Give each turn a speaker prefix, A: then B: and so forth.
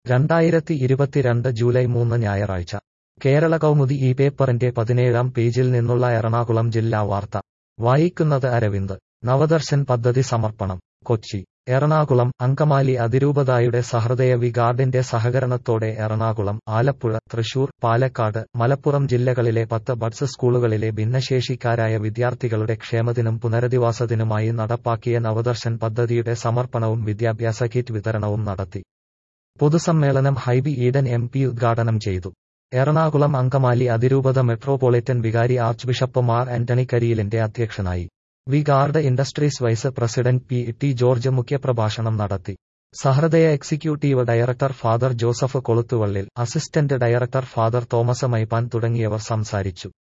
A: രണ്ടായിരത്തി ഇരുപത്തിരണ്ട് ജൂലൈ മൂന്ന് ഞായറാഴ്ച കേരള കൗമുദി ഈ പേപ്പറിന്റെ പതിനേഴാം പേജിൽ നിന്നുള്ള എറണാകുളം ജില്ലാ വാർത്ത വായിക്കുന്നത് അരവിന്ദ് നവദർശൻ പദ്ധതി സമർപ്പണം കൊച്ചി എറണാകുളം അങ്കമാലി അതിരൂപതായുടെ സഹൃദയ വി ഗാർഡിന്റെ സഹകരണത്തോടെ എറണാകുളം ആലപ്പുഴ തൃശൂർ പാലക്കാട് മലപ്പുറം ജില്ലകളിലെ പത്ത് ബഡ്സ് സ്കൂളുകളിലെ ഭിന്നശേഷിക്കാരായ വിദ്യാർത്ഥികളുടെ ക്ഷേമത്തിനും പുനരധിവാസത്തിനുമായി നടപ്പാക്കിയ നവദർശൻ പദ്ധതിയുടെ സമർപ്പണവും വിദ്യാഭ്യാസ കിറ്റ് വിതരണവും നടത്തി പൊതുസമ്മേളനം ഹൈബി ഈഡൻ എം പി ഉദ്ഘാടനം ചെയ്തു എറണാകുളം അങ്കമാലി അതിരൂപത മെട്രോപൊളിറ്റൻ വികാരി ആർച്ച് ബിഷപ്പ് മാർ ആന്റണി കരിയിലിന്റെ അധ്യക്ഷനായി V Guard Industries vice president P T George മുഖ്യപ്രഭാഷണം നടത്തി Sahrudaya executive director father Joseph Koluthuvallil assistant director father Thomas Maippan തുടങ്ങിയവർ സംസാരിച്ചു